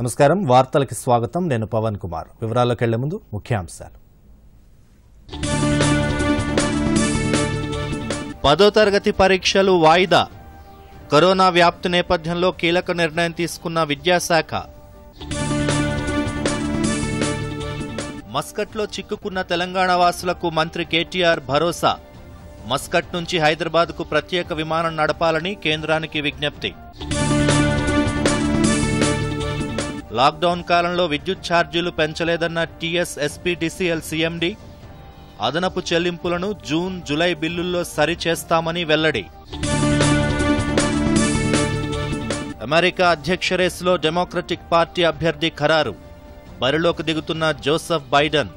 నమస్కారం వార్తలకి స్వాగతం నేను పవన్ కుమార్ వివరాల్లోకి వెళ్లే ముందు ముఖ్యాంశాలు పదో తరగతి పరీక్షలు వాయిదా కరోనా వ్యాప్తి నేపథ్యంలో కీలక నిర్ణయం తీసుకున్న విద్యాశాఖ మస్కట్లో చిక్కుకున్న తెలంగాణ వాసులకు మంత్రి కేటీఆర్ భరోసా మస్కట్ నుంచి హైదరాబాద్కు ప్రత్యేక విమానం నడపాలని కేంద్రానికి విజ్ఞప్తి లాక్డౌన్ కాలంలో విద్యుత్ ఛార్జీలు పెంచలేదన్న టీఎస్ ఎస్పీడీసీఎల్ సీఎండీ అదనపు చెల్లింపులను జూన్ జులై బిల్లుల్లో సరిచేస్తామని వెల్లడి అమెరికా అధ్యక్ష రేసులో డెమోక్రటిక్ పార్టీ అభ్యర్థి ఖరారు బరిలోకి దిగుతున్న జోసెఫ్ బైడెన్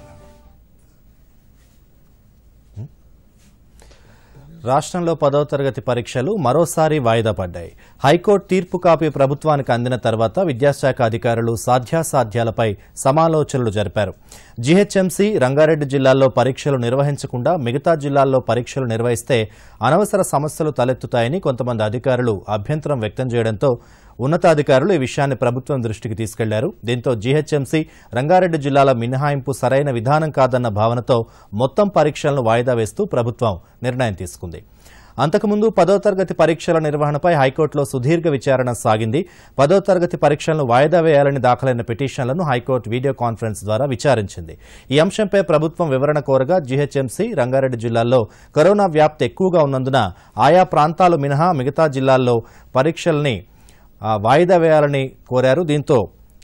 రాష్ట్రంలో పదవ తరగతి పరీక్షలు మరోసారి వాయిదా పడ్డాయి హైకోర్టు తీర్పు కాపీ ప్రభుత్వానికి అందిన తర్వాత విద్యాశాఖ అధికారులు సాధ్యాసాధ్యాలపై సమాలోచనలు జరిపారు జీహెచ్ఎంసీ రంగారెడ్డి జిల్లాల్లో పరీక్షలు నిర్వహించకుండా మిగతా జిల్లాల్లో పరీక్షలు నిర్వహిస్తే అనవసర సమస్యలు తలెత్తుతాయని కొంతమంది అధికారులు అభ్యంతరం వ్యక్తం చేయడంతో ఉన్నతాధికారులు ఈ విషయాన్ని ప్రభుత్వం దృష్టికి తీసుకెళ్లారు దీంతో జీహెచ్ఎంసీ రంగారెడ్డి జిల్లాల మినహాయింపు సరైన విధానం కాదన్న భావనతో మొత్తం పరీక్షలను వాయిదా వేస్తూ ప్రభుత్వం నిర్ణయం తీసుకుంది అంతకుముందు పదో తరగతి పరీక్షల నిర్వహణపై హైకోర్టులో సుదీర్ఘ విచారణ సాగింది పదో తరగతి పరీక్షలను వాయిదా వేయాలని దాఖలైన పిటిషన్లను హైకోర్టు వీడియో కాన్ఫరెన్స్ ద్వారా విచారించింది ఈ అంశంపై ప్రభుత్వం వివరణ కోరగా జీహెచ్ఎంసీ రంగారెడ్డి జిల్లాల్లో కరోనా వ్యాప్తి ఎక్కువగా ఉన్నందున ఆయా ప్రాంతాలు మినహా మిగతా జిల్లాల్లో పరీక్షల్ని ఆ, వాయిదా వేయాలని కోరారు దీంతో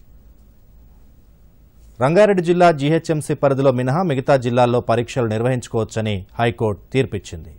రంగారెడ్డి జిల్లా జీహెచ్ఎంసీ పరిధిలో మినహా మిగతా జిల్లాల్లో పరీక్షలు నిర్వహించుకోవచ్చని హైకోర్టు తీర్పిచ్చింది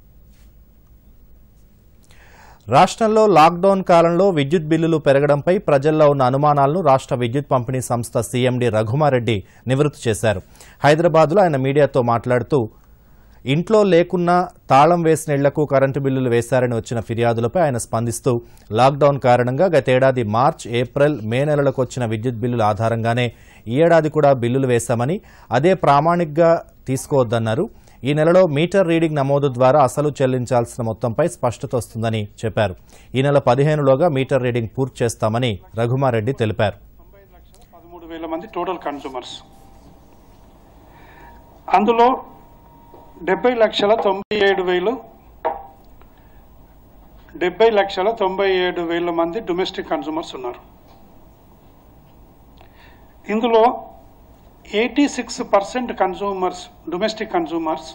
రాష్ట్రంలో లాక్డౌన్ కాలంలో విద్యుత్ బిల్లులు పెరగడంపై ప్రజల్లో ఉన్న అనుమానాలను రాష్ట్ర విద్యుత్ పంపిణీ సంస్థ సీఎండీ రఘుమారెడ్డి నివృత్తి చేశారు హైదరాబాద్లో ఆయన మీడియాతో మాట్లాడుతూ ఇంట్లో లేకున్నా తాళం వేసిన ఇళ్లకు కరెంటు బిల్లులు వేశారని వచ్చిన ఫిర్యాదులపై ఆయన స్పందిస్తూ లాక్డౌన్ కారణంగా గతేడాది మార్చ్ ఏప్రిల్ మే నెలలకు వచ్చిన విద్యుత్ బిల్లుల ఆధారంగానే ఈ ఏడాది కూడా బిల్లులు వేశామని అదే ప్రామాణికంగా తీసుకోవద్దన్నారు ఈ నెలలో మీటర్ రీడింగ్ నమోదు ద్వారా అసలు చెల్లించాల్సిన మొత్తంపై స్పష్టత వస్తుందని చెప్పారు ఈ నెల పదిహేనులోగా మీటర్ రీడింగ్ పూర్తి చేస్తామని రఘుమారెడ్డి తెలిపారు పదమూడు వేల మంది టోటల్ కన్సూమర్స్ అందులో డెబ్బై లక్షల తొంభై ఏడు వేలు డెబ్బై లక్షల తొంభై ఏడు వేల మంది డొమెస్టిక్ కన్సూమర్స్ ఉన్నారు ఇందులో eighty six percent consumers domestic consumers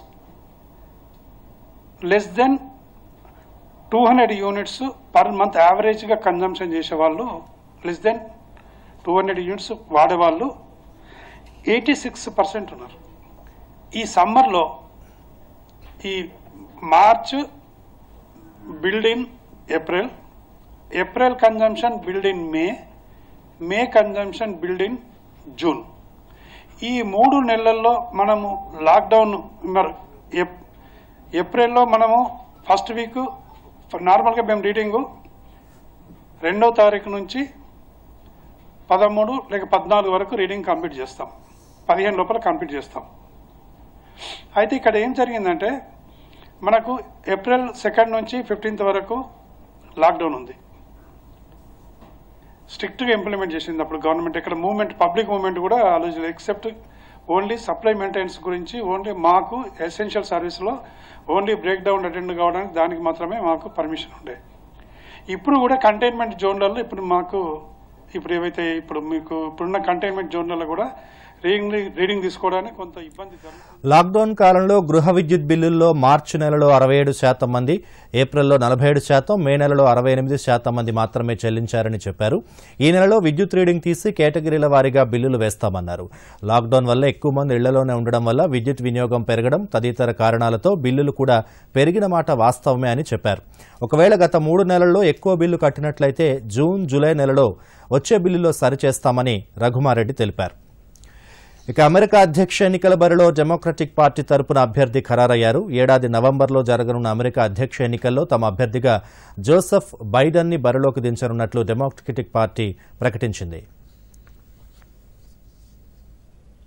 less than two hundred units per month యావరేజ్గా కన్జంప్షన్ చేసే వాళ్ళు less than two hundred units వాడేవాళ్ళు ఎయిటీ సిక్స్ పర్సెంట్ ఉన్నారు ఈ సమ్మర్లో ఈ March billed in April April consumption billed in May May consumption billed in June ఈ మూడు నెలల్లో మనము లాక్డౌన్ మరి ఏప్- ఏప్రిల్లో మనము ఫస్ట్ వీక్ నార్మల్గా మేము రీడింగు రెండో తారీఖు నుంచి పదమూడు లేక పద్నాలుగు వరకు రీడింగ్ కంప్లీట్ చేస్తాం పదిహేను లోపల కంప్లీట్ చేస్తాం అయితే ఇక్కడ ఏం జరిగిందంటే మనకు ఏప్రిల్ సెకండ్ నుంచి ఫిఫ్టీన్త్ వరకు లాక్డౌన్ ఉంది స్ట్రిక్ట్గా ఇంప్లిమెంట్ చేసింది అప్పుడు గవర్నమెంట్ ఇక్కడ మూవ్మెంట్ పబ్లిక్ మూవ్మెంట్ కూడా ఆలోచించలేదు ఎక్సెప్ట్ ఓన్లీ సప్లై మెయింటెనెన్స్ గురించి ఓన్లీ మాకు ఎసెన్షియల్ సర్వీస్లో ఓన్లీ బ్రేక్ డౌన్ అటెండ్ కావడానికి దానికి మాత్రమే మాకు పర్మిషన్ ఉండే ఇప్పుడు కూడా కంటైన్మెంట్ జోన్లలో ఇప్పుడు మాకు ఇప్పుడు ఏవైతే ఇప్పుడు మీకు ఇప్పుడున్న కంటైన్మెంట్ జోన్లలో కూడా రీడింగ్ రీడింగ్ తీసుకోవడానికి కొంత ఇబ్బంది జరుగుతుంది లాక్డౌన్ కాలంలో గృహ విద్యుత్ బిల్లుల్లో మార్చి నెలలో అరవై ఏడు శాతం మంది ఏప్రిల్లో నలభై ఏడు శాతం మే నెలలో అరవై ఎనిమిది శాతం మంది మాత్రమే చెల్లించారని చెప్పారు ఈ నెలలో విద్యుత్ రీడింగ్ తీసి కేటగిరీల వారీగా బిల్లులు వేస్తామన్నారు లాక్డౌన్ వల్ల ఎక్కువ మంది ఇళ్లలోనే ఉండడం వల్ల విద్యుత్ వినియోగం పెరగడం తదితర కారణాలతో బిల్లులు కూడా పెరిగిన మాట వాస్తవమే అని చెప్పారు ఒకవేళ గత మూడు నెలల్లో ఎక్కువ బిల్లు కట్టినట్లయితే జూన్ జూలై నెలలో వచ్చే బిల్లులో సరిచేస్తామని రఘుమారెడ్డి తెలిపారు ఇక అమెరికా అధ్యక్ష ఎన్నికల బరిలో డెమోక్రటిక్ పార్టీ తరపున అభ్యర్థి ఖరారయ్యారు ఏడాది నవంబర్లో జరగనున్న అమెరికా అధ్యక్ష ఎన్నికల్లో తమ అభ్యర్థిగా జోసెఫ్ బైడెన్ ని బరిలోకి దించనున్నట్లు డెమోక్రటిక్ పార్టీ ప్రకటించింది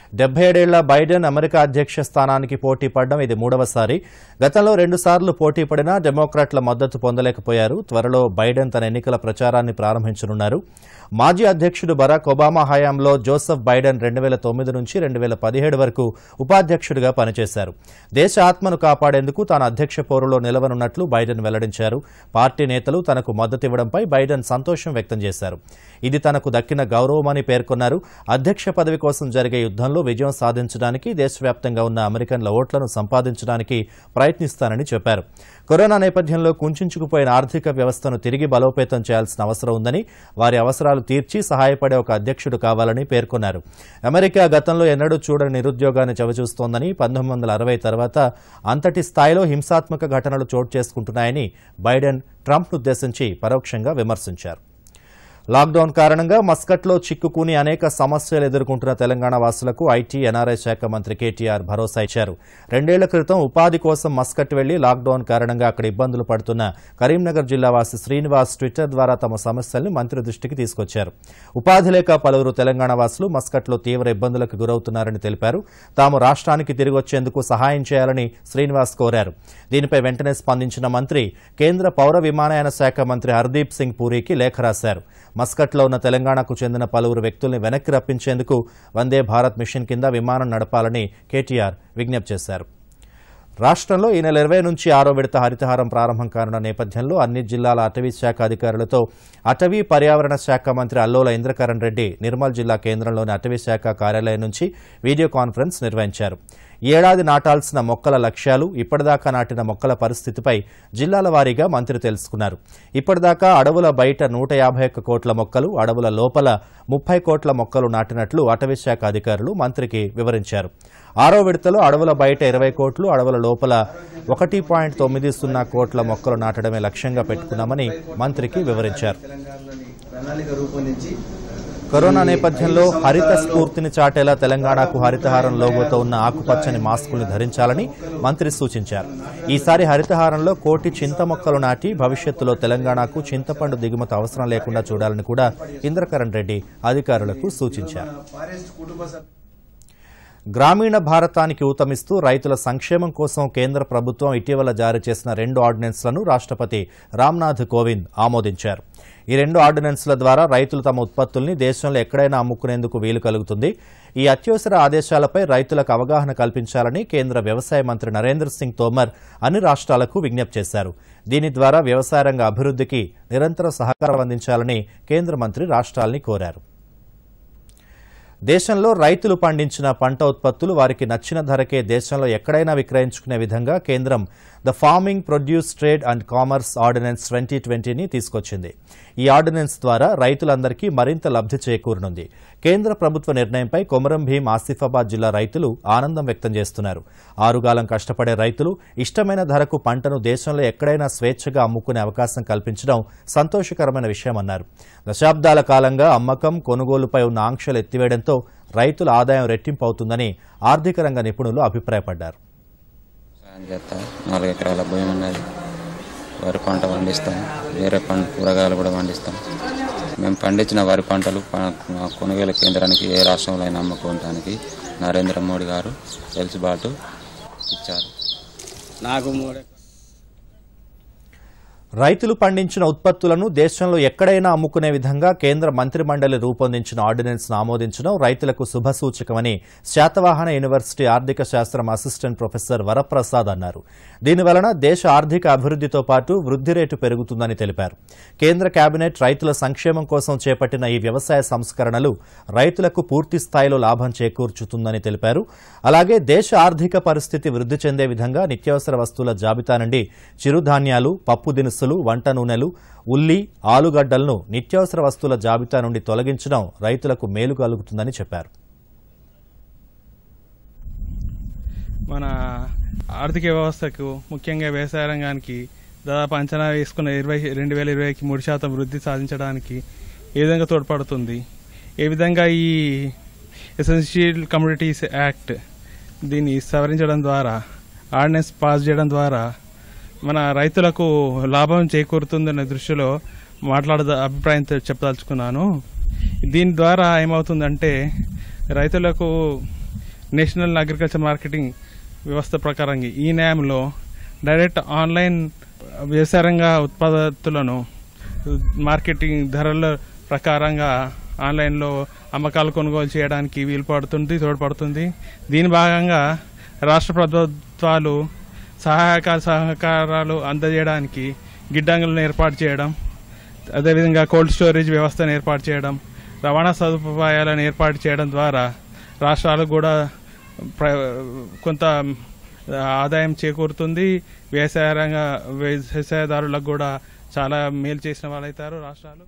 డెబ్బై ఏడేళ్ల బైడెన్ అమెరికా అధ్యక్ష స్థానానికి పోటీ పడడం ఇది మూడవసారి గతంలో రెండుసార్లు పోటీ పడినా డెమోక్రాట్ల మద్దతు పొందలేకపోయారు త్వరలో బైడెన్ తన ఎన్నికల ప్రచారాన్ని ప్రారంభించనున్నారు మాజీ అధ్యక్షుడు బరాక్ ఒబామా హయాంలో జోసెఫ్ బైడెన్ రెండు వేల తొమ్మిది నుంచి రెండు వేల పదిహేడు వరకు ఉపాధ్యక్షుడిగా పనిచేశారు దేశ ఆత్మను కాపాడేందుకు తాను అధ్యక్ష పోరులో నిలవనున్నట్లు బైడెన్ వెల్లడించారు పార్టీ నేతలు తనకు మద్దతివ్వడంపై బైడెన్ సంతోషం వ్యక్తం చేశారు ఇది తనకు దక్కిన గౌరవమని పేర్కొన్నారు అధ్యక్ష పదవి కోసం జరిగే యుద్ధంలో విజయం సాధించడానికి దేశవ్యాప్తంగా ఉన్న అమెరికన్ల ఓట్లను సంపాదించడానికి ప్రయత్నిస్తానని చెప్పారు కరోనా నేపథ్యంలో కుంచుకుపోయిన ఆర్థిక వ్యవస్థను తిరిగి బలోపేతం చేయాల్సిన అవసరం ఉందని వారి అవసరాలు తీర్చి సహాయపడే ఒక అధ్యక్షుడు కావాలని పేర్కొన్నారు అమెరికా గతంలో ఎన్నడూ చూడని నిరుద్యోగాన్ని చవిచూస్తోందని పంతొమ్మిది వందల అరవై తర్వాత అంతటి స్థాయిలో హింసాత్మక ఘటనలు చోటు చేసుకుంటున్నాయని బైడెన్ ట్రంప్ను ఉద్దేశించి పరోక్షంగా విమర్శించారు లాక్డౌన్ కారణంగా మస్కట్లో చిక్కుకుని అనేక సమస్యలు ఎదుర్కొంటున్న తెలంగాణ వాసులకు ఐటీ ఎన్ఆర్ఐ శాఖ మంత్రి కేటీఆర్ భరోసా ఇచ్చారు రెండేళ్ల క్రితం ఉపాధి కోసం మస్కట్ వెళ్లి లాక్డౌన్ కారణంగా అక్కడ ఇబ్బందులు పడుతున్న కరీంనగర్ జిల్లా వాసి శ్రీనివాస్ ట్విట్టర్ ద్వారా తమ సమస్యల్ని మంత్రి దృష్టికి తీసుకొచ్చారు ఉపాధి లేక పలువురు తెలంగాణ వాసులు మస్కట్లో తీవ్ర ఇబ్బందులకు గురవుతున్నారని తెలిపారు తాము రాష్ట్రానికి తిరిగి వచ్చేందుకు సహాయం చేయాలని శ్రీనివాస్ కోరారు దీనిపై వెంటనే స్పందించిన మంత్రి కేంద్ర పౌర విమానయాన శాఖ మంత్రి హర్దీప్ సింగ్ పూరికి లేఖ రాశారు మస్కట్లో ఉన్న తెలంగాణకు చెందిన పలువురు వ్యక్తుల్ని వెనక్కి రప్పించేందుకు వందే భారత్ మిషన్ కింద విమానం నడపాలని కేటీఆర్ విజ్ఞప్తి చేశారు రాష్ట్రంలో ఈ నెల ఇరవై నుంచి ఆరో విడత హరితహారం ప్రారంభం కానున్న నేపథ్యంలో అన్ని జిల్లాల అటవీ శాఖ అధికారులతో అటవీ పర్యావరణ శాఖ మంత్రి అల్లోల ఇంద్రకరణ్ రెడ్డి నిర్మల్ జిల్లా కేంద్రంలోని అటవీ శాఖ కార్యాలయం నుంచి వీడియో కాన్ఫరెన్స్ నిర్వహించారు ఈ ఏడాది నాటాల్సిన మొక్కల లక్ష్యాలు ఇప్పటిదాకా నాటిన మొక్కల పరిస్థితిపై జిల్లాల వారీగా మంత్రి తెలుసుకున్నారు ఇప్పటిదాకా అడవుల బయట నూట యాభై ఒక్క కోట్ల మొక్కలు అడవుల లోపల ముప్పై కోట్ల మొక్కలు నాటినట్లు అటవీ శాఖ అధికారులు మంత్రికి వివరించారు ఆరో విడతలో అడవుల బయట ఇరవై కోట్లు అడవుల లోపల ఒకటి పాయింట్ తొమ్మిది సున్నా కోట్ల మొక్కలు నాటడమే లక్ష్యంగా పెట్టుకున్నామని మంత్రికి వివరించారు తెలంగాణలోని ప్రణాళిక రూపొందించి కరోనా నేపథ్యంలో హరిత స్ఫూర్తిని చాటేలా తెలంగాణకు హరితహారం లోగోతో ఉన్న ఆకుపచ్చని మాస్కుల్ని ధరించాలని మంత్రి సూచించారు ఈసారి హరితహారంలో కోటి చింత మొక్కలు నాటి భవిష్యత్తులో తెలంగాణకు చింతపండు దిగుమతి అవసరం లేకుండా చూడాలని కూడా ఇంద్రకరణ్ రెడ్డి అధికారులకు సూచించారు ఫారెస్ట్ కుటుంబ సభ్యులు గ్రామీణ భారతానికి ఊతమిస్తూ రైతుల సంక్షేమం కోసం కేంద్ర ప్రభుత్వం ఇటీవల జారీ చేసిన రెండు ఆర్డినెన్స్లను రాష్ట్రపతి రామ్నాథ్ కోవింద్ ఆమోదించారు ఈ రెండు ఆర్డినెన్స్ల ద్వారా రైతులు తమ ఉత్పత్తుల్ని దేశంలో ఎక్కడైనా అమ్ముకునేందుకు వీలు కలుగుతుంది ఈ అత్యవసర ఆదేశాలపై రైతులకు అవగాహన కల్పించాలని కేంద్ర వ్యవసాయ మంత్రి నరేంద్ర సింగ్ తోమర్ అన్ని రాష్ట్రాలకు విజ్ఞప్తి చేశారు దీని ద్వారా వ్యవసాయ రంగ అభివృద్ధికి నిరంతర సహకారం అందించాలని కేంద్ర మంత్రి రాష్ట్రాల్ని కోరారు దేశంలో రైతులు పండించిన పంట ఉత్పత్తులు వారికి నచ్చిన ధరకే దేశంలో ఎక్కడైనా విక్రయించుకునే విధంగా కేంద్రం the farming produce trade and commerce ordinance twenty ట్వంటీని తీసుకొచ్చింది ఈ ఆర్డినెన్స్ ద్వారా రైతులందరికీ మరింత లబ్ధి చేకూరనుంది కేంద్ర ప్రభుత్వ నిర్ణయంపై కొమరం భీం ఆసిఫాబాద్ జిల్లా రైతులు ఆనందం వ్యక్తం చేస్తున్నారు ఆరుగాలం కష్టపడే రైతులు ఇష్టమైన ధరకు పంటను దేశంలో ఎక్కడైనా స్వేచ్ఛగా అమ్ముకునే అవకాశం కల్పించడం సంతోషకరమైన విషయమన్నారు దశాబ్దాల కాలంగా అమ్మకం కొనుగోలుపై ఉన్న ఆంక్షలు ఎత్తివేయడంతో రైతుల ఆదాయం రెట్టింపు అవుతుందని ఆర్థిక రంగ నిపుణులు అభిప్రాయపడ్డారు సాయం చేస్తాం నాలుగు ఎకరాల భూమి ఉన్నది వరి పంట పండిస్తాం వేరే పంట కూరగాయలు కూడా పండిస్తాం మేము పండించిన వరి పంటలు ప- మా కొనుగోలు కేంద్రానికి ఏ రాష్ట్రంలో అయినా అమ్ముకోవడానికి నరేంద్ర మోడీ గారు వెలుసుబాటు ఇచ్చారు నాకు మూడు రైతులు పండించిన ఉత్పత్తులను దేశంలో ఎక్కడైనా అమ్ముకునే విధంగా కేంద్ర మంత్రి మండలి రూపొందించిన ఆర్డినెన్స్ ఆమోదించడం రైతులకు శుభసూచకమని శాతవాహన యూనివర్సిటీ ఆర్థిక శాస్త్రం అసిస్టెంట్ ప్రొఫెసర్ వరప్రసాద్ అన్నారు దీనివలన దేశ ఆర్థిక అభివృద్ధితో పాటు వృద్ధి రేటు పెరుగుతుందని తెలిపారు కేంద్ర కేబినెట్ రైతుల సంక్షేమం కోసం చేపట్టిన ఈ వ్యవసాయ సంస్కరణలు రైతులకు పూర్తి స్థాయిలో లాభం చేకూర్చుతుందని తెలిపారు అలాగే దేశ ఆర్థిక పరిస్థితి వృద్ధి చెందే విధంగా నిత్యావసర వస్తువుల జాబితా నుండి చిరుధాన్యాలు పప్పు దినుసులు వంట నూనెలు ఉల్లి ఆలుగడ్డలను నిత్యావసర వస్తువుల జాబితా నుండి తొలగించడం రైతులకు మేలు కలుగుతుందని చెప్పారు మన ఆర్థిక వ్యవస్థకు ముఖ్యంగా వ్యవసాయ రంగానికి దాదాపు అంచనా వేసుకున్న ఇరవై రెండు వేల ఇరవైకి మూడు శాతం వృద్ధి సాధించడానికి ఏ విధంగా తోడ్పడుతుంది ఏ విధంగా ఈ ఎసెన్షియల్ కమ్యూనిటీస్ యాక్ట్ దీన్ని సవరించడం ద్వారా ఆర్డినెన్స్ పాస్ చేయడం ద్వారా మన రైతులకు లాభం చేకూరుతుందనే దృష్టిలో మాట్లాడ అభిప్రాయం తె- చెప్పదలుచుకున్నాను దీని ద్వారా ఏమవుతుందంటే రైతులకు నేషనల్ అగ్రికల్చర్ మార్కెటింగ్ వ్యవస్థ ప్రకారంగా ఈ న్యాయంలో డైరెక్ట్ ఆన్లైన్ వ్యవసాయ రంగ ఉత్పత్తులను మార్కెటింగ్ ధరల ప్రకారంగా ఆన్లైన్లో అమ్మకాలు కొనుగోలు చేయడానికి వీలు పడుతుంది తోడ్పడుతుంది దీని భాగంగా రాష్ట్ర ప్రభుత్వాలు సహాయక సహకారాలు అందజేయడానికి గిడ్డంగులను ఏర్పాటు చేయడం అదేవిధంగా కోల్డ్ స్టోరేజ్ వ్యవస్థను ఏర్పాటు చేయడం రవాణా సదుపాయాలను ఏర్పాటు చేయడం ద్వారా రాష్ట్రాలకు కూడా ప్ర కొంత ఆదాయం చేకూరుతుంది వ్యవసాయ రంగ వ్యవసాయదారులకు కూడా చాలా మేలు చేసిన వాళ్ళైతారు రాష్ట్రాలు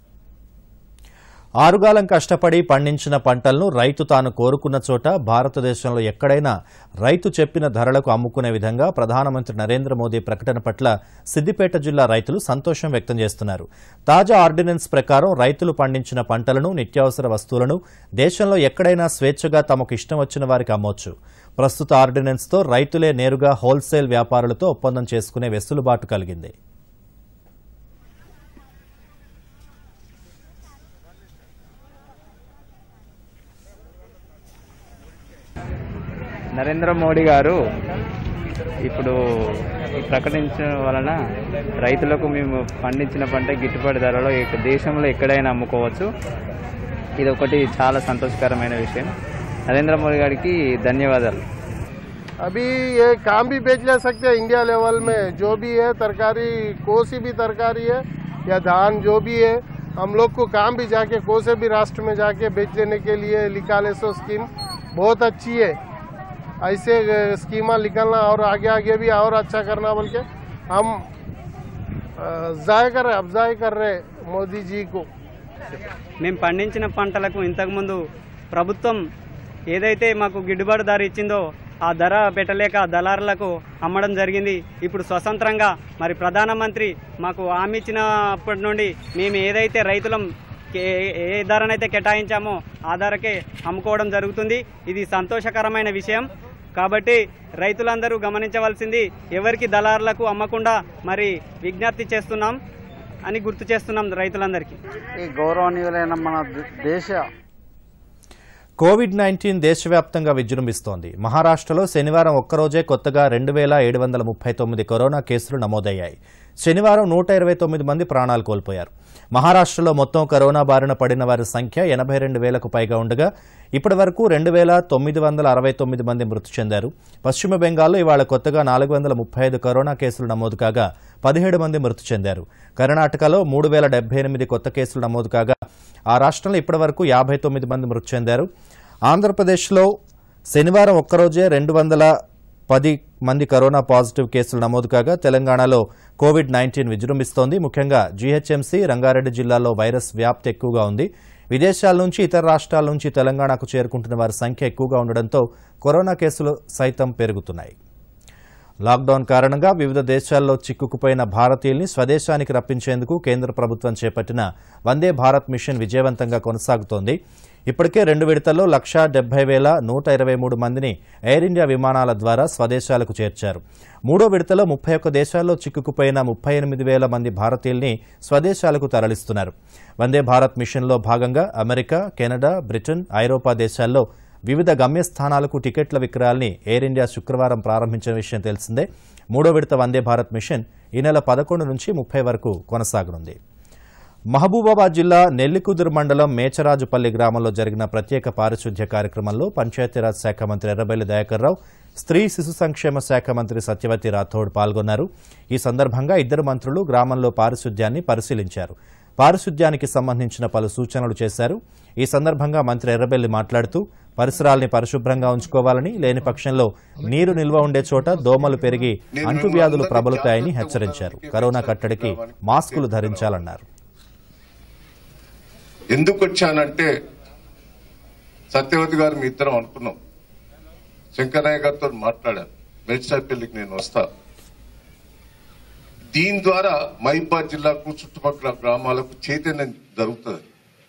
ఆరుగాలం కష్టపడి పండించిన పంటలను రైతు తాను కోరుకున్న చోట భారతదేశంలో ఎక్కడైనా రైతు చెప్పిన ధరలకు అమ్ముకునే విధంగా ప్రధానమంత్రి నరేంద్ర మోదీ ప్రకటన పట్ల సిద్దిపేట జిల్లా రైతులు సంతోషం వ్యక్తం చేస్తున్నారు తాజా ఆర్డినెన్స్ ప్రకారం రైతులు పండించిన పంటలను నిత్యావసర వస్తువులను దేశంలో ఎక్కడైనా స్వేచ్ఛగా తమకు ఇష్టం వచ్చిన వారికి అమ్మొచ్చు ప్రస్తుత ఆర్డినెన్స్తో రైతులే నేరుగా హోల్సేల్ వ్యాపారులతో ఒప్పందం చేసుకునే వెసులుబాటు కలిగింది నరేంద్ర మోడీ గారు ఇప్పుడు ఈ ప్రకటించడం వలన రైతులకు మేము పండించిన పంట గిట్టుబాటు ధరలో ఇక దేశంలో ఎక్కడైనా అమ్ముకోవచ్చు ఇది ఒకటి చాలా సంతోషకరమైన విషయం నరేంద్ర మోడీ గారికి ధన్యవాదాలు अभी ये काम भी बेच ले सकते हैं इंडिया लेवल में जो भी है तरकारी कोई सी भी तरकारी है या धान जो भी है हम लोग को काम भी जाके कोई से भी राष्ट्र में जाके बेच लेने के लिए निकाले सो स्कीम बहुत अच्छी है ऐसे स्कीमा निकालना और आगे आगे भी और अच्छा करना बोल के हम अ, जाय कर रहे अफजाई कर रहे मोदी जी को మేము పండించిన పంటలకు ఇంతకుముందు ప్రభుత్వం ఏదైతే మాకు గిట్టుబాటు ధర ఇచ్చిందో ఆ ధర పెట్టలేక దళారులకు అమ్మడం జరిగింది ఇప్పుడు స్వతంత్రంగా మరి ప్రధానమంత్రి మాకు హామీ ఇచ్చినప్పటి నుండి మేము ఏదైతే రైతులం ఏ- ఏ ధరనైతే కేటాయించామో ఆ ధరకే అమ్ముకోవడం జరుగుతుంది ఇది సంతోషకరమైన విషయం కాబట్టి రైతులందరూ గమనించవలసింది ఎవరికి దళారులకు అమ్మకుండా మరి విజ్ఞప్తి చేస్తున్నాం అని గుర్తు చేస్తున్నాం రైతులందరికీ ఈ గౌరవనీయులైన మన ద- దేశ కోవిడ్ నైన్టీన్ దేశవ్యాప్తంగా విజృంభిస్తోంది మహారాష్ట్రలో శనివారం ఒక్కరోజే కొత్తగా రెండు వేల ఏడు వందల ముప్పై తొమ్మిది కరోనా కేసులు నమోదయ్యాయి శనివారం నూట ఇరవై తొమ్మిది మంది ప్రాణాలు కోల్పోయారు మహారాష్ట్రలో మొత్తం కరోనా బారిన పడిన వారి సంఖ్య ఎనభై రెండు వేలకు పైగా ఉండగా ఇప్పటి వరకు రెండు వేల తొమ్మిది వందల అరవై తొమ్మిది మంది మృతి చెందారు పశ్చిమ బెంగాల్లో ఇవాళ కొత్తగా నాలుగు వందల ముప్పై ఐదు కరోనా కేసులు నమోదు కాగా పదిహేడు మంది మృతి చెందారు కర్ణాటకలో మూడు వేల డెబ్బై ఎనిమిది కొత్త కేసులు నమోదు కాగా ఆ రాష్ట్రంలో ఇప్పటివరకు యాభై తొమ్మిది మంది మృతి చెందారు ఆంధ్రప్రదేశ్లో శనివారం ఒక్కరోజే రెండు వందల పది మంది కరోనా పాజిటివ్ కేసులు నమోదు కాగా తెలంగాణలో కోవిడ్ నైన్టీన్ విజృంభిస్తోంది ముఖ్యంగా జీహెచ్ఎంసీ రంగారెడ్డి జిల్లాలో వైరస్ వ్యాప్తి ఎక్కువగా ఉంది విదేశాల నుంచి ఇతర రాష్ట్రాల నుంచి తెలంగాణకు చేరుకుంటున్న వారి సంఖ్య ఎక్కువగా ఉండడంతో కరోనా కేసులు సైతం పెరుగుతున్నాయి లాక్డౌన్ కారణంగా వివిధ దేశాల్లో చిక్కుకుపోయిన భారతీయుల్ని స్వదేశానికి రప్పించేందుకు కేంద్ర ప్రభుత్వం చేపట్టిన వందే భారత్ మిషన్ విజయవంతంగా కొనసాగుతోంది ఇప్పటికే రెండు విడతల్లో లక్షా డెబ్బై వేల నూట ఇరవై మూడు మందిని ఎయిర్ ఇండియా విమానాల ద్వారా స్వదేశాలకు చేర్చారు మూడో విడతలో ముప్పై ఒక్క దేశాల్లో చిక్కుకుపోయిన ముప్పై ఎనిమిది వేల మంది భారతీయుల్ని స్వదేశాలకు తరలిస్తున్నారు వందే భారత్ మిషన్లో భాగంగా అమెరికా కెనడా బ్రిటన్ ఐరోపా దేశాల్లో వివిధ గమ్యస్థానాలకు టికెట్ల విక్రయాల్ని ఎయిర్ ఇండియా శుక్రవారం ప్రారంభించిన విషయం తెలిసిందే మూడో విడత వందే భారత్ మిషన్ ఈ నెల పదకొండు నుంచి ముప్పై వరకు కొనసాగనుంది మహబూబాబాద్ జిల్లా నెల్లికుదురు మండలం మేచరాజుపల్లి గ్రామంలో జరిగిన ప్రత్యేక పారిశుధ్య కార్యక్రమంలో పంచాయతీరాజ్ శాఖ మంత్రి ఎర్రబెల్లి దయాకర్ రావు స్త్రీ శిశు సంక్షేమ శాఖ మంత్రి సత్యవతి రాథోడ్ పాల్గొన్నారు ఈ సందర్భంగా ఇద్దరు మంత్రులు గ్రామంలో పారిశుధ్యాన్ని పరిశీలించారు పారిశుధ్యానికి సంబంధించిన పలు సూచనలు చేశారు ఈ సందర్భంగా మంత్రి ఎర్రబెల్లి మాట్లాడుతూ పరిసరాల్ని పరిశుభ్రంగా ఉంచుకోవాలని లేని పక్షంలో నీరు నిల్వ ఉండే చోట దోమలు పెరిగి అంటువ్యాధులు ప్రబలుతాయని హెచ్చరించారు కరోనా కట్టడికి మాస్కులు ధరించాలన్నారు ఎందుకు వచ్చానంటే సత్యవతి గారు మీ ఇద్దరం అనుకున్నాం శంకరయ్య గారితో మాట్లాడాను మేడ్చల్ పెళ్లికి నేను వస్తా దీని ద్వారా మహిబాద్ జిల్లాకు చుట్టుపక్కల గ్రామాలకు చైతన్యం జరుగుతుంది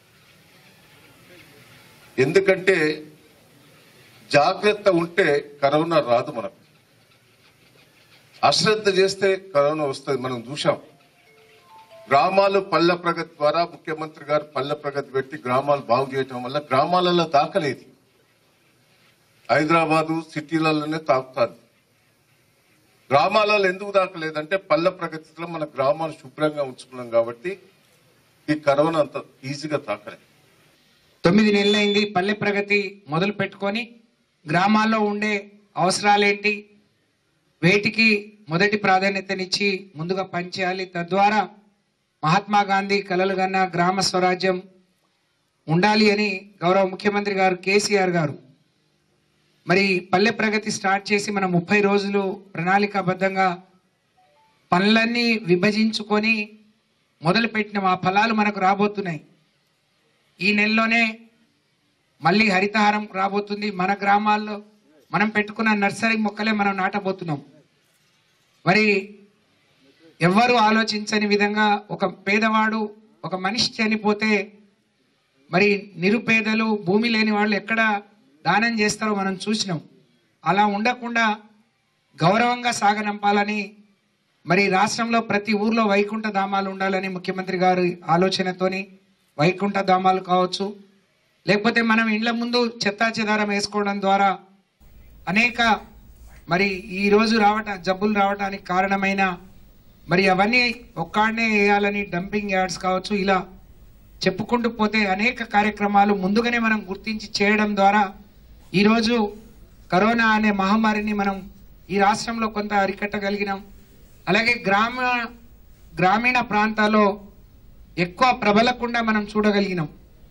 ఎందుకంటే జాగ్రత్త ఉంటే కరోనా రాదు మనకు అశ్రద్ధ చేస్తే కరోనా వస్తుంది మనం చూసాం గ్రామాలు పల్లె ప్రగతి ద్వారా ముఖ్యమంత్రి గారు పల్లె ప్రగతి పెట్టి గ్రామాలు బాగు చేయటం వల్ల గ్రామాలలో దాకలేదు హైదరాబాదు సిటీలలోనే తాకుతాది గ్రామాలలో ఎందుకు తాకలేదంటే పల్లె ప్రగతిలో మన గ్రామాలు శుభ్రంగా ఉంచుకున్నాం కాబట్టి ఈ కరోనా అంత ఈజీగా తాకలేదు తొమ్మిది నెలలైంది పల్లె ప్రగతి మొదలు పెట్టుకొని గ్రామాల్లో ఉండే అవసరాలేంటి వేటికి మొదటి ప్రాధాన్యతనిచ్చి ముందుగా పనిచేయాలి తద్వారా మహాత్మా గాంధీ కలలు కన్న గ్రామ స్వరాజ్యం ఉండాలి అని గౌరవ ముఖ్యమంత్రి గారు కేసీఆర్ గారు మరి పల్లె ప్రగతి స్టార్ట్ చేసి మనం ముప్పై రోజులు ప్రణాళికాబద్ధంగా పనులన్నీ విభజించుకొని మొదలుపెట్టిన ఆ ఫలాలు మనకు రాబోతున్నాయి ఈ నెలలోనే మళ్ళీ హరితహారం రాబోతుంది మన గ్రామాల్లో మనం పెట్టుకున్న నర్సరీ మొక్కలే మనం నాటబోతున్నాం మరి ఎవ్వరూ ఆలోచించని విధంగా ఒక పేదవాడు ఒక మనిషి చనిపోతే మరి నిరుపేదలు భూమి లేని వాళ్ళు ఎక్కడ దానం చేస్తారో మనం చూసినాం అలా ఉండకుండా గౌరవంగా సాగనంపాలని మరి రాష్ట్రంలో ప్రతి ఊర్లో వైకుంఠ ధామాలు ఉండాలని ముఖ్యమంత్రి గారి ఆలోచనతోని వైకుంఠ ధామాలు కావచ్చు లేకపోతే మనం ఇండ్ల ముందు చెత్తా చెదారం వేసుకోవడం ద్వారా అనేక మరి ఈ రోజు రావట జబ్బులు రావడానికి కారణమైన మరి అవన్నీ ఒక్కడనే వేయాలని డంపింగ్ యార్డ్స్ కావచ్చు ఇలా చెప్పుకుంటూ పోతే అనేక కార్యక్రమాలు ముందుగానే మనం గుర్తించి చేయడం ద్వారా ఈరోజు కరోనా అనే మహమ్మారిని మనం ఈ రాష్ట్రంలో కొంత అరికట్టగలిగినాం అలాగే గ్రామ గ్రామీణ ప్రాంతాల్లో ఎక్కువ ప్రబలకుండా మనం చూడగలిగినాం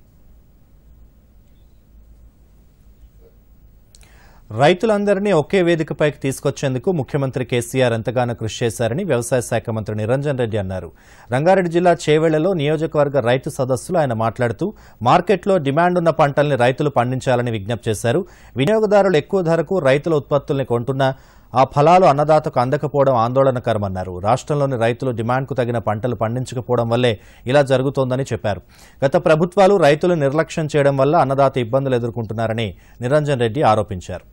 రైతులందరినీ ఒకే వేదికపైకి తీసుకొచ్చేందుకు ముఖ్యమంత్రి కేసీఆర్ ఎంతగానో కృషి చేశారని వ్యవసాయ శాఖ మంత్రి నిరంజన్ రెడ్డి అన్నారు రంగారెడ్డి జిల్లా చేవెళ్లలో నియోజకవర్గ రైతు సదస్సులో ఆయన మాట్లాడుతూ మార్కెట్లో డిమాండ్ ఉన్న పంటల్ని రైతులు పండించాలని విజ్ఞప్తి చేశారు వినియోగదారులు ఎక్కువ ధరకు రైతుల ఉత్పత్తుల్ని కొంటున్నా ఆ ఫలాలు అన్నదాతకు అందకపోవడం ఆందోళనకరమన్నారు రాష్ట్రంలోని రైతులు డిమాండ్కు తగిన పంటలు పండించకపోవడం వల్లే ఇలా జరుగుతోందని చెప్పారు గత ప్రభుత్వాలు రైతులు నిర్లక్ష్యం చేయడం వల్ల అన్నదాత ఇబ్బందులు ఎదుర్కొంటున్నారని నిరంజన్ రెడ్డి ఆరోపించారు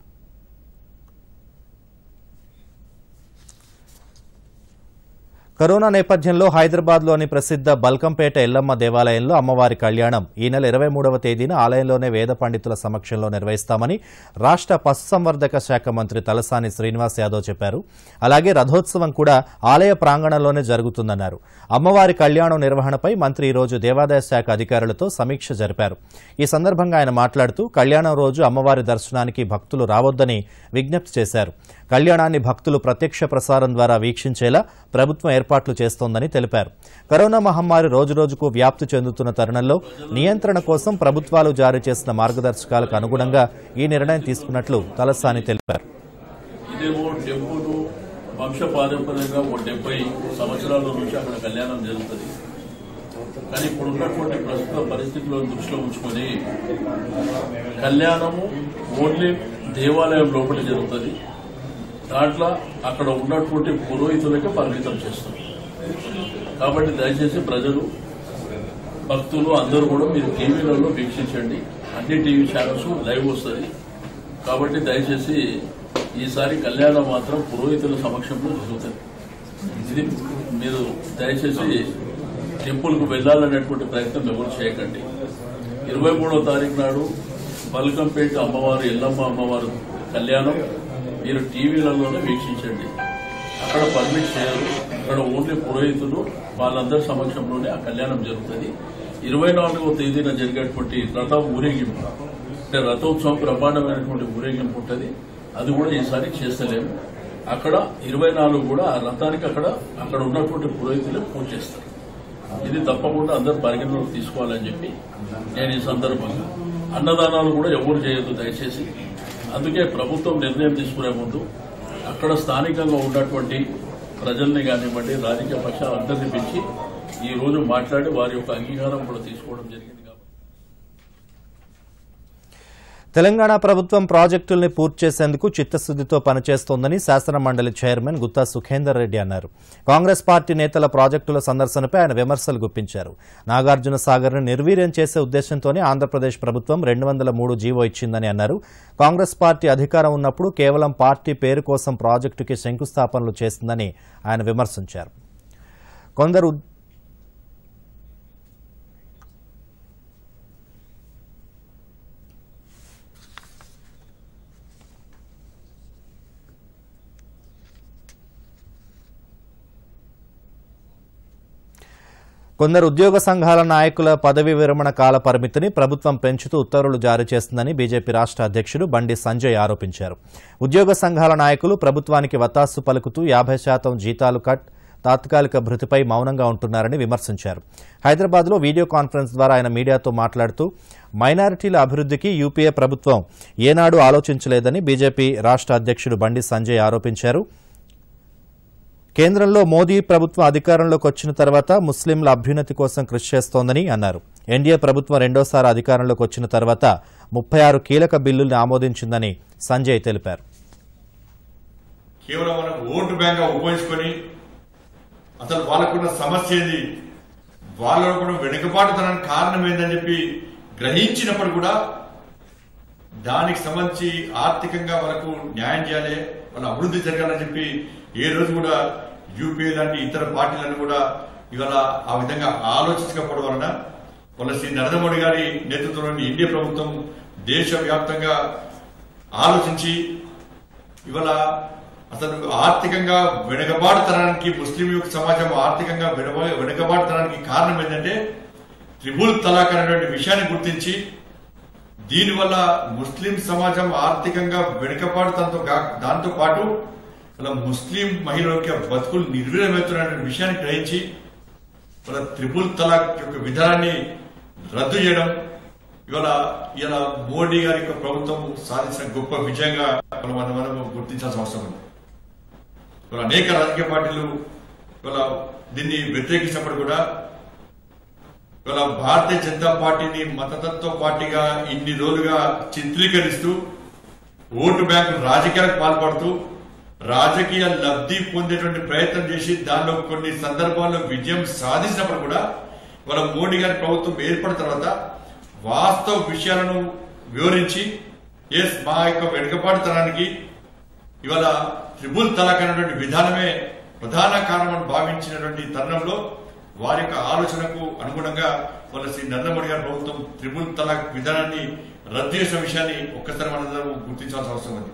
కరోనా నేపథ్యంలో హైదరాబాద్లోని ప్రసిద్ధ బల్కంపేట ఎల్లమ్మ దేవాలయంలో అమ్మవారి కళ్యాణం ఈ నెల ఇరవై మూడవ తేదీన ఆలయంలోనే వేద పండితుల సమక్షంలో నిర్వహిస్తామని రాష్ట్ర పశుసంవర్ధక శాఖ మంత్రి తలసాని శ్రీనివాస్ యాదవ్ చెప్పారు అలాగే రథోత్సవం కూడా ఆలయ ప్రాంగణంలోనే జరుగుతుందన్నారు అమ్మవారి కళ్యాణం నిర్వహణపై మంత్రి ఈ రోజు దేవాదాయ శాఖ అధికారులతో సమీక్ష జరిపారు ఈ సందర్భంగా ఆయన మాట్లాడుతూ కళ్యాణం రోజు అమ్మవారి దర్శనానికి భక్తులు రావొద్దని విజ్ఞప్తి చేశారు కళ్యాణాన్ని భక్తులు ప్రత్యక్ష ప్రసారం ద్వారా వీక్షించేలా ప్రభుత్వం ఏర్పాట్లు చేస్తోందని తెలిపారు కరోనా మహమ్మారి రోజురోజుకు వ్యాప్తి చెందుతున్న తరుణంలో నియంత్రణ కోసం ప్రభుత్వాలు జారీ చేసిన మార్గదర్శకాలకు అనుగుణంగా ఈ నిర్ణయం తీసుకున్నట్లు తలసాని తెలిపారు ఇదేమో టెంపుల్ వంశపారంపర్యంగా ఒక డెబ్బై సంవత్సరాల నుంచి అక్కడ కళ్యాణం జరుగుతుంది కానీ ఇప్పుడు ఉన్నటువంటి ప్రస్తుత పరిస్థితులను దృష్టిలో ఉంచుకొని కళ్యాణము ఓన్లీ దేవాలయం లోపల జరుగుతుంది దాంట్లో అక్కడ ఉన్నటువంటి పురోహితులకే పరిమితం చేస్తాం కాబట్టి దయచేసి ప్రజలు భక్తులు అందరూ కూడా మీరు టీవీలలో వీక్షించండి అన్ని టీవీ ఛానల్స్ లైవ్ వస్తుంది కాబట్టి దయచేసి ఈసారి కళ్యాణం మాత్రం పురోహితుల సమక్షంలో జరుగుతుంది ఇది మీరు దయచేసి టెంపుల్కు వెళ్లాలనేటువంటి ప్రయత్నం ఎవరు చేయకండి ఇరవై మూడో తారీఖు నాడు బల్కంపేట అమ్మవారు ఎల్లమ్మ అమ్మవారు కళ్యాణం మీరు టీవీలలోనే వీక్షించండి అక్కడ పర్మిట్ చేయరు అక్కడ ఓన్లీ పురోహితులు వాళ్ళందరి సమక్షంలోనే ఆ కళ్యాణం జరుగుతుంది ఇరవై నాలుగవ తేదీన జరిగేటువంటి రథ ఊరేగింపు అంటే రథోత్సవం బ్రహ్మాండమైనటువంటి ఊరేగింపు ఉంటుంది అది కూడా ఈసారి చేస్తలేము అక్కడ ఇరవై నాలుగు కూడా ఆ రథానికి అక్కడ అక్కడ ఉన్నటువంటి పురోహితులే పూజ చేస్తారు ఇది తప్పకుండా అందరు పరిగణలోకి తీసుకోవాలని చెప్పి నేను ఈ సందర్భంగా అన్నదానాలు కూడా ఎవరు చేయొద్దు దయచేసి అందుకే ప్రభుత్వం నిర్ణయం తీసుకునే ముందు అక్కడ స్థానికంగా ఉన్నటువంటి ప్రజల్ని కానివ్వండి రాజకీయ పక్షాలు అందరినీ పిలిచి ఈ రోజు మాట్లాడి వారి యొక్క అంగీకారం కూడా తీసుకోవడం జరిగింది తెలంగాణ ప్రభుత్వం ప్రాజెక్టుల్ని పూర్తి చేసేందుకు చిత్తశుద్దితో పనిచేస్తోందని శాసన మండలి చైర్మన్ గుత్తా సుఖేందర్ రెడ్డి అన్నారు కాంగ్రెస్ పార్టీ నేతల ప్రాజెక్టుల సందర్శనపై ఆయన విమర్శలు గుప్పించారు నాగార్జున సాగర్ను నిర్వీర్యం చేసే ఉద్దేశంతోనే ఆంధ్రప్రదేశ్ ప్రభుత్వం రెండు వందల మూడు జీవో ఇచ్చిందని అన్నారు కాంగ్రెస్ పార్టీ అధికారం ఉన్నప్పుడు కేవలం పార్టీ పేరు కోసం ప్రాజెక్టుకి శంకుస్థాపనలు చేసిందని ఆయన విమర్శించారు కొందరు కొందరు ఉద్యోగ సంఘాల నాయకుల పదవి విరమణ కాల పరిమితిని ప్రభుత్వం పెంచుతూ ఉత్తర్వులు జారీ చేస్తుందని బీజేపీ రాష్ట్ర అధ్యక్షుడు బండి సంజయ్ ఆరోపించారు ఉద్యోగ సంఘాల నాయకులు ప్రభుత్వానికి వత్తాసు పలుకుతూ యాభై శాతం జీతాలు కట్ తాత్కాలిక భృతిపై మౌనంగా ఉంటున్నారని విమర్శించారు హైదరాబాద్లో వీడియో కాన్ఫరెన్స్ ద్వారా ఆయన మీడియాతో మాట్లాడుతూ మైనారిటీల అభివృద్ధికి యూపీఏ ప్రభుత్వం ఏనాడు ఆలోచించలేదని బీజేపీ రాష్ట్ర అధ్యక్షుడు బండి సంజయ్ ఆరోపించారు కేంద్రంలో మోదీ ప్రభుత్వం అధికారంలోకి వచ్చిన తర్వాత ముస్లింల అభ్యున్నతి కోసం కృషి చేస్తోందని అన్నారు ఎన్డీఏ ప్రభుత్వం రెండోసారి అధికారంలోకి వచ్చిన తర్వాత ముప్పై ఆరు కీలక బిల్లుల్ని ఆమోదించిందని సంజయ్ తెలిపారు కేవలం మనం ఓటు బ్యాంక్ ఉపయోగించుకొని అసలు వాళ్ళకున్న సమస్య ఏది వాళ్ళలో కూడా వెనుకబాటుతనానికి కారణం ఏందని చెప్పి గ్రహించినప్పుడు కూడా దానికి సంబంధించి ఆర్థికంగా వాళ్ళకు న్యాయం చేయాలి వాళ్ళ అభివృద్ధి జరగాలని చెప్పి ఏ రోజు కూడా యూపీఏ లాంటి ఇతర పార్టీలను కూడా ఇవాళ ఆ విధంగా ఆలోచించకపోవడం వలన వాళ్ళ శ్రీ నరేంద్ర మోడీ గారి నేతృత్వంలోని ఎన్డీఏ ప్రభుత్వం దేశవ్యాప్తంగా ఆలోచించి ఇవాళ అసలు ఆర్థికంగా వెనుకబాటుతనానికి ముస్లిం యొక్క సమాజం ఆర్థికంగా వెనుక- వెనుకబాటుతనానికి కారణం ఏంటంటే త్రిబుల్ తలాక్ అనేటువంటి విషయాన్ని గుర్తించి దీనివల్ల ముస్లిం సమాజం ఆర్థికంగా వెనుకబాటుతంతో దాంతో పాటు వాళ్ళ ముస్లిం మహిళల యొక్క బతుకులు నిర్వీర్యమవుతున్న విషయాన్ని గ్రహించి వాళ్ళ త్రిపుల్ తలాక్ యొక్క విధానాన్ని రద్దు చేయడం ఇవాళ ఇలా మోడీ గారి యొక్క ప్రభుత్వం సాధించిన గొప్ప విజయంగా మనం మనం మనం గుర్తించాల్సిన అవసరం ఉంది ఇవాళ అనేక రాజకీయ పార్టీలు ఇవాళ దీన్ని వ్యతిరేకించినప్పుడు కూడా ఇవాళ భారతీయ జనతా పార్టీని మతతత్వ పార్టీగా ఇన్ని రోజులుగా చిత్రీకరిస్తూ ఓటు బ్యాంకు రాజకీయాలకు పాల్పడుతూ రాజకీయ లబ్ధి పొందేటువంటి ప్రయత్నం చేసి దానిలో కొన్ని సందర్భాల్లో విజయం సాధించినప్పుడు కూడా ఇవాళ మోడీ గారి ప్రభుత్వం ఏర్పడిన తర్వాత వాస్తవ విషయాలను వివరించి ఎస్ మా యొక్క వెనుకబాటుతనానికి ఇవాళ త్రిబుల్ తలాక్ అనేటువంటి విధానమే ప్రధాన కారణమని భావించినటువంటి తరుణంలో వారి యొక్క ఆలోచనకు అనుగుణంగా వాళ్ళ శ్రీ నరేంద్ర మోడీ గారి ప్రభుత్వం త్రిబుల్ తలాక్ విధానాన్ని రద్దు చేసిన విషయాన్ని ఒక్కసారి మనందరం గుర్తించాల్సిన అవసరం ఉంది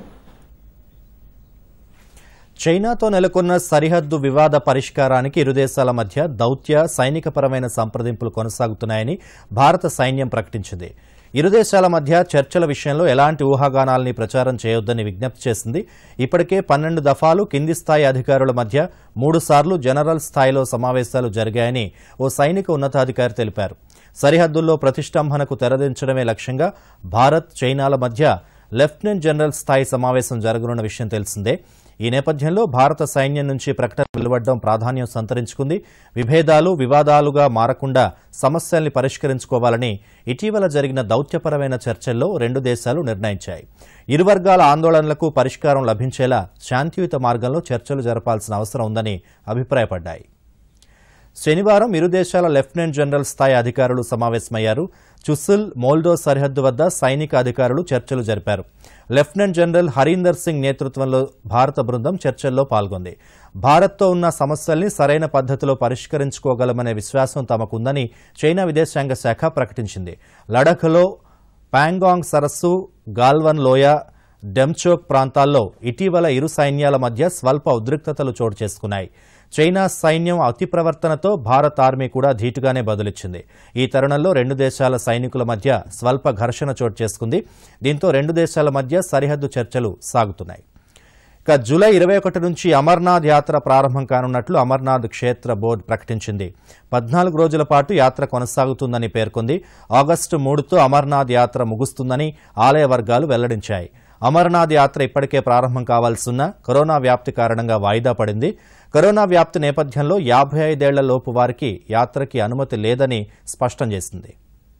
చైనాతో నెలకొన్న సరిహద్దు వివాద పరిష్కారానికి ఇరు దేశాల మధ్య దౌత్య సైనికపరమైన సంప్రదింపులు కొనసాగుతున్నాయని భారత సైన్యం ప్రకటించింది ఇరు దేశాల మధ్య చర్చల విషయంలో ఎలాంటి ఊహాగానాల్ని ప్రచారం చేయొద్దని విజ్ఞప్తి చేసింది ఇప్పటికే పన్నెండు దఫాలు కింది స్థాయి అధికారుల మధ్య మూడుసార్లు జనరల్ స్థాయిలో సమావేశాలు జరిగాయని ఓ సైనిక ఉన్నతాధికారి తెలిపారు సరిహద్దుల్లో ప్రతిష్టంభనకు తెరదించడమే లక్ష్యంగా భారత్ చైనాల మధ్య లెఫ్టినెంట్ జనరల్ స్థాయి సమావేశం జరగనున్న విషయం తెలిసిందే ఈ నేపథ్యంలో భారత సైన్యం నుంచి ప్రకటన వెలువడడం ప్రాధాన్యం సంతరించుకుంది విభేదాలు వివాదాలుగా మారకుండా సమస్యల్ని పరిష్కరించుకోవాలని ఇటీవల జరిగిన దౌత్యపరమైన చర్చల్లో రెండు దేశాలు నిర్ణయించాయి ఇరు వర్గాల ఆందోళనలకు పరిష్కారం లభించేలా శాంతియుత మార్గంలో చర్చలు జరపాల్సిన అవసరం ఉందని అభిప్రాయపడ్డాయి శనివారం ఇరు దేశాల లెఫ్టినెంట్ జనరల్ స్థాయి అధికారులు సమావేశమయ్యారు చుసిల్ మోల్డో సరిహద్దు వద్ద సైనిక అధికారులు చర్చలు జరిపారు లెఫ్టినెంట్ జనరల్ హరీందర్ సింగ్ నేతృత్వంలో భారత బృందం చర్చల్లో పాల్గొంది భారత్తో ఉన్న సమస్యల్ని సరైన పద్ధతిలో పరిష్కరించుకోగలమనే విశ్వాసం తమకుందని చైనా విదేశాంగ శాఖ ప్రకటించింది లడఖ్లో పాంగాంగ్ సరస్సు గాల్వన్ లోయ డెమ్చోక్ ప్రాంతాల్లో ఇటీవల ఇరు సైన్యాల మధ్య స్వల్ప ఉద్రిక్తతలు చోటు చేసుకున్నాయి చైనా సైన్యం అతి ప్రవర్తనతో భారత్ ఆర్మీ కూడా ధీటుగానే బదులిచ్చింది ఈ తరుణంలో రెండు దేశాల సైనికుల మధ్య స్వల్ప ఘర్షణ చోటు చేసుకుంది దీంతో రెండు దేశాల మధ్య సరిహద్దు చర్చలు సాగుతున్నాయి ఇక జూలై ఇరవై ఒకటి నుంచి అమర్నాథ్ యాత్ర ప్రారంభం కానున్నట్లు అమర్నాథ్ క్షేత్ర బోర్డు ప్రకటించింది పద్నాలుగు రోజుల పాటు యాత్ర కొనసాగుతుందని పేర్కొంది ఆగస్టు మూడుతో అమర్నాథ్ యాత్ర ముగుస్తుందని ఆలయ వర్గాలు వెల్లడించాయి అమర్నాథ్ యాత్ర ఇప్పటికే ప్రారంభం కావాల్సిన కరోనా వ్యాప్తి కారణంగా వాయిదా పడింది కరోనా వ్యాప్తి నేపథ్యంలో యాభై ఐదేళ్ల లోపు వారికి యాత్రకి అనుమతి లేదని స్పష్టం చేసింది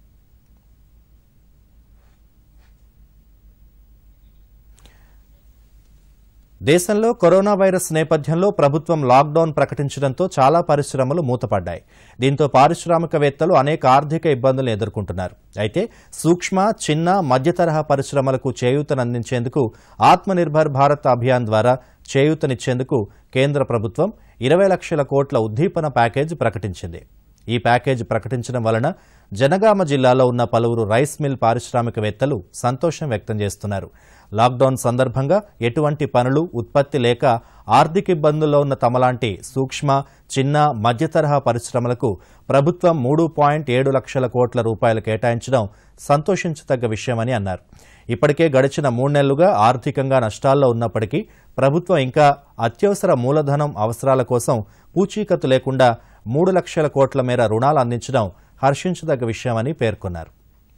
దేశంలో కరోనా వైరస్ నేపథ్యంలో ప్రభుత్వం లాక్డౌన్ ప్రకటించడంతో చాలా పరిశ్రమలు మూతపడ్డాయి దీంతో పారిశ్రామికవేత్తలు అనేక ఆర్థిక ఇబ్బందులు ఎదుర్కొంటున్నారు అయితే సూక్ష్మ చిన్న మధ్య తరహా పరిశ్రమలకు చేయూతనందించేందుకు ఆత్మనిర్భర్ భారత్ అభియాన్ ద్వారా చేయూతనిచ్చేందుకు కేంద్ర ప్రభుత్వం ఇరవై లక్షల కోట్ల ఉద్దీపన ప్యాకేజ్ ప్రకటించింది ఈ ప్యాకేజ్ ప్రకటించడం వలన జనగామ జిల్లాలో ఉన్న పలువురు రైస్ మిల్ పారిశ్రామికవేత్తలు సంతోషం వ్యక్తం చేస్తున్నారు లాక్డౌన్ సందర్భంగా ఎటువంటి పనులు ఉత్పత్తి లేక ఆర్థిక ఇబ్బందుల్లో ఉన్న తమలాంటి సూక్ష్మ చిన్న మధ్యతరహా పరిశ్రమలకు ప్రభుత్వం మూడు పాయింట్ ఏడు లక్షల కోట్ల రూపాయలు కేటాయించడం సంతోషించదగ్గ విషయమని అన్నారు ఇప్పటికే గడిచిన మూడు నెలలుగా ఆర్థికంగా నష్టాల్లో ఉన్నప్పటికీ ప్రభుత్వం ఇంకా అత్యవసర మూలధనం అవసరాల కోసం పూచీకత్తు లేకుండా మూడు లక్షల కోట్ల మేర రుణాలు అందించడం హర్షించదగ్గ విషయమని పేర్కొన్నారు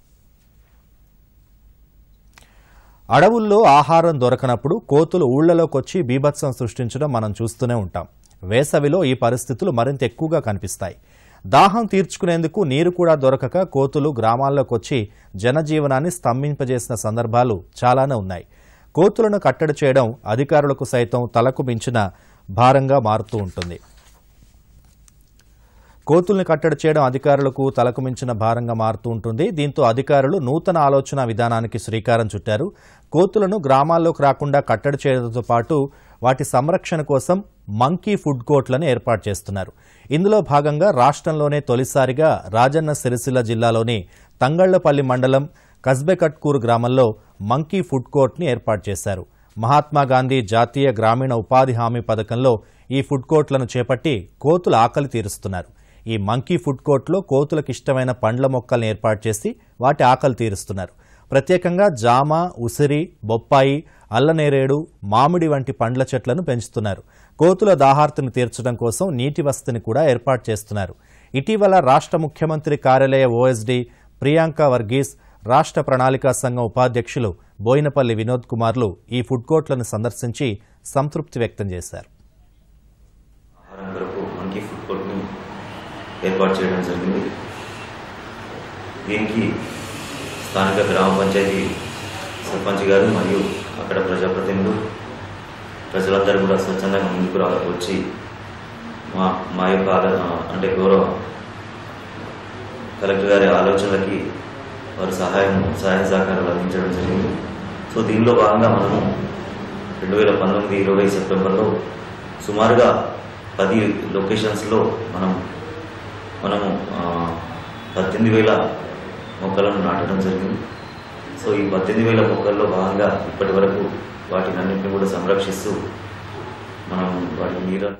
అడవుల్లో ఆహారం దొరకనప్పుడు కోతులు ఊళ్లలోకొచ్చి బీభత్సం సృష్టించడం మనం చూస్తూనే ఉంటాం వేసవిలో ఈ పరిస్థితులు మరింత ఎక్కువగా కనిపిస్తాయి దాహం తీర్చుకునేందుకు నీరు కూడా దొరకక కోతులు గ్రామాల్లోకొచ్చి జనజీవనాన్ని స్తంభింపజేసిన సందర్భాలు చాలానే ఉన్నాయి కోతులను కట్టడి చేయడం అధికారులకు సైతం తలకు మించిన భారంగా మారుతూ ఉంటుంది కోతుల్ని కట్టడి చేయడం అధికారులకు తలకు మించిన భారంగా మారుతూ ఉంటుంది దీంతో అధికారులు నూతన ఆలోచన విధానానికి శ్రీకారం చుట్టారు కోతులను గ్రామాల్లోకి రాకుండా కట్టడి చేయడంతో పాటు వాటి సంరక్షణ కోసం మంకీ ఫుడ్ కోర్ట్లను ఏర్పాటు చేస్తున్నారు ఇందులో భాగంగా రాష్ట్రంలోనే తొలిసారిగా రాజన్న సిరిసిల్ల జిల్లాలోని తంగళ్లపల్లి మండలం కస్బెకట్కూరు గ్రామంలో మంకీ ఫుడ్ కోర్ట్ని ఏర్పాటు చేశారు మహాత్మా గాంధీ జాతీయ గ్రామీణ ఉపాధి హామీ పథకంలో ఈ ఫుడ్ కోర్ట్లను చేపట్టి కోతుల ఆకలి తీరుస్తున్నారు ఈ మంకీ ఫుడ్ కోర్ట్లో కోతులకు ఇష్టమైన పండ్ల మొక్కల్ని ఏర్పాటు చేసి వాటి ఆకలి తీరుస్తున్నారు ప్రత్యేకంగా జామ ఉసిరి బొప్పాయి అల్లనేరేడు మామిడి వంటి పండ్ల చెట్లను పెంచుతున్నారు కోతుల దాహార్తిని తీర్చడం కోసం నీటి వసతిని కూడా ఏర్పాటు చేస్తున్నారు ఇటీవల రాష్ట్ర ముఖ్యమంత్రి కార్యాలయ ఓఎస్డీ ప్రియాంక వర్గీస్ రాష్ట్ర ప్రణాళికా సంఘం ఉపాధ్యక్షులు బోయినపల్లి వినోద్ కుమార్లు ఈ ఫుడ్ కోర్ట్లను సందర్శించి సంతృప్తి వ్యక్తం చేశారు ఆహారం కొరకు మంకీ ఫుడ్ కోర్ట్ని ఏర్పాటు చేయడం జరిగింది దీనికి స్థానిక గ్రామ పంచాయతీ సర్పంచ్ గారు మరియు అక్కడ ప్రజాప్రతినిధులు ప్రజలందరూ కూడా స్వచ్ఛందంగా ముందుకు రా వచ్చి మా మా యొక్క ఆలో- అంటే గౌరవ కలెక్టర్ గారి ఆలోచనలకి వారు సహాయం సహాయ సహకారాలు అందించడం జరిగింది సో దీనిలో భాగంగా మనము రెండు వేల పంతొమ్మిది ఇరవై సెప్టెంబర్లో సుమారుగా పది లొకేషన్స్లో మనం మనము ఆ, పద్దెనిమిది వేల మొక్కలను నాటడం జరిగింది సో ఈ పద్దెనిమిది వేల మొక్కల్లో భాగంగా ఇప్పటి వరకు వాటిని అన్నింటినీ కూడా సంరక్షిస్తూ మనం వాటికి నీరు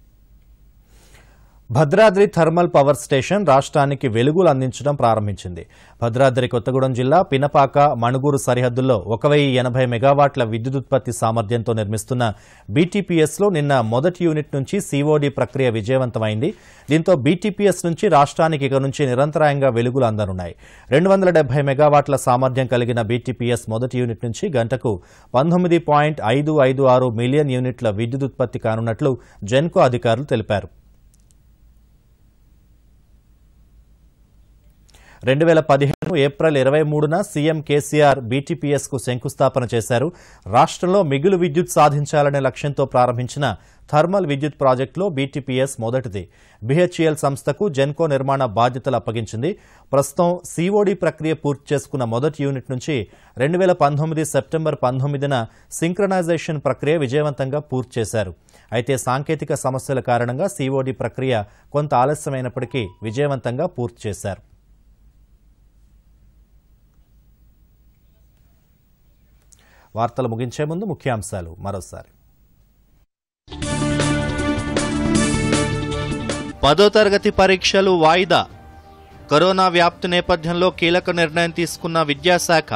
భద్రాద్రి థర్మల్ పవర్ స్టేషన్ రాష్ట్రానికి వెలుగులు అందించడం ప్రారంభించింది భద్రాద్రి కొత్తగూడెం జిల్లా పినపాక మణుగూరు సరిహద్దుల్లో ఒక వెయ్యి ఎనభై మెగావాట్ల విద్యుదుత్పత్తి సామర్థ్యంతో నిర్మిస్తున్న బీటీపీఎస్లో నిన్న మొదటి యూనిట్ నుంచి సీఓడీ ప్రక్రియ విజయవంతమైంది దీంతో బీటీపీఎస్ నుంచి రాష్ట్రానికి ఇక నుంచి నిరంతరాయంగా వెలుగులు అందనున్నాయి రెండు వందల డెబ్బై మెగావాట్ల సామర్థ్యం కలిగిన బీటీపీఎస్ మొదటి యూనిట్ నుంచి గంటకు పంతొమ్మిది పాయింట్ ఐదు ఐదు ఆరు మిలియన్ యూనిట్ల విద్యుదుత్పత్తి కానున్నట్లు జెన్కో అధికారులు తెలిపారు రెండు వేల పదిహేను ఏప్రిల్ ఇరవై మూడున సీఎం కేసీఆర్ బీటీపీఎస్ కు శంకుస్థాపన చేశారు రాష్ట్రంలో మిగులు విద్యుత్ సాధించాలనే లక్ష్యంతో ప్రారంభించిన థర్మల్ విద్యుత్ ప్రాజెక్టులో బీటీపీఎస్ మొదటిది బీహెచ్ఈఎల్ సంస్థకు జెన్కో నిర్మాణ బాధ్యతలు అప్పగించింది ప్రస్తుతం సీఓడీ ప్రక్రియ పూర్తి చేసుకున్న మొదటి యూనిట్ నుంచి రెండు వేల పంతొమ్మిది సెప్టెంబర్ పంతొమ్మిదిన సింక్రనైజేషన్ ప్రక్రియ విజయవంతంగా పూర్తి చేశారు అయితే సాంకేతిక సమస్యల కారణంగా సీఓడీ ప్రక్రియ కొంత ఆలస్యమైనప్పటికీ విజయవంతంగా పూర్తి చేశారు వార్తలు ముగించే ముందు ముఖ్యాంశాలు మరోసారి పదో తరగతి పరీక్షలు వాయిదా కరోనా వ్యాప్తి నేపథ్యంలో కీలక నిర్ణయం తీసుకున్న విద్యాశాఖ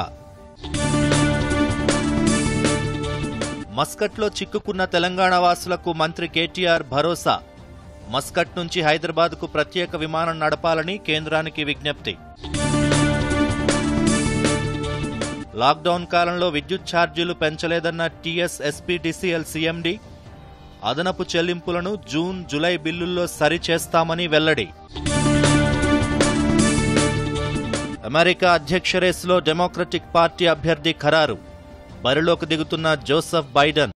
మస్కట్లో చిక్కుకున్న తెలంగాణ వాసులకు మంత్రి కేటీఆర్ భరోసా మస్కట్ నుంచి హైదరాబాద్కు ప్రత్యేక విమానం నడపాలని కేంద్రానికి విజ్ఞప్తి లాక్డౌన్ కాలంలో విద్యుత్ ఛార్జీలు పెంచలేదన్న టీఎస్ ఎస్పీడీసీఎల్ సీఎండీ అదనపు చెల్లింపులను జూన్ జులై బిల్లుల్లో సరిచేస్తామని వెల్లడి అమెరికా అధ్యక్ష రేసులో డెమోక్రటిక్ పార్టీ అభ్యర్థి ఖరారు బరిలోకి దిగుతున్న జోసెఫ్ బైడెన్